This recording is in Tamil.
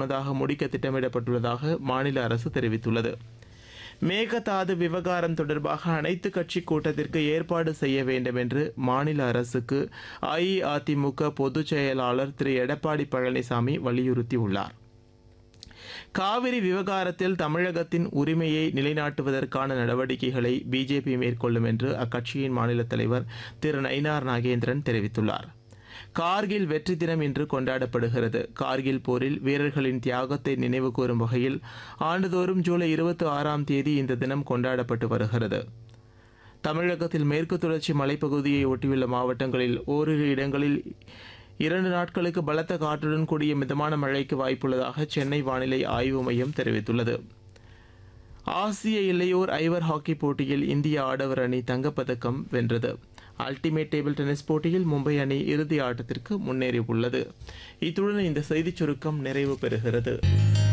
முன்னதாக முடிக்க திட்டமிடப்பட்டுள்ளதாக மாநில அரசு தெரிவித்துள்ளது மேகதாது விவகாரம் தொடர்பாக அனைத்து கட்சி கூட்டத்திற்கு ஏற்பாடு செய்ய வேண்டும் என்று மாநில அரசுக்கு அஇஅதிமுக பொதுச் செயலாளர் திரு எடப்பாடி பழனிசாமி வலியுறுத்தியுள்ளார் காவிரி விவகாரத்தில் தமிழகத்தின் உரிமையை நிலைநாட்டுவதற்கான நடவடிக்கைகளை பிஜேபி மேற்கொள்ளும் என்று அக்கட்சியின் மாநில தலைவர் திரு நயினார் நாகேந்திரன் தெரிவித்துள்ளார் கார்கில் வெற்றி தினம் இன்று கொண்டாடப்படுகிறது கார்கில் போரில் வீரர்களின் தியாகத்தை நினைவுகூரும் வகையில் ஆண்டுதோறும் ஜூலை இருபத்தி ஆறாம் தேதி இந்த தினம் கொண்டாடப்பட்டு வருகிறது தமிழகத்தில் மேற்கு தொடர்ச்சி மலைப்பகுதியை ஒட்டியுள்ள மாவட்டங்களில் ஓரிரு இடங்களில் இரண்டு நாட்களுக்கு பலத்த காற்றுடன் கூடிய மிதமான மழைக்கு வாய்ப்புள்ளதாக சென்னை வானிலை ஆய்வு மையம் தெரிவித்துள்ளது ஆசிய இளையோர் ஐவர் ஹாக்கி போட்டியில் இந்திய ஆடவர் அணி தங்கப்பதக்கம் வென்றது அல்டிமேட் டேபிள் டென்னிஸ் போட்டியில் மும்பை அணி இறுதி ஆட்டத்திற்கு முன்னேறியுள்ளது இத்துடன் இந்த செய்திச் சுருக்கம் நிறைவு பெறுகிறது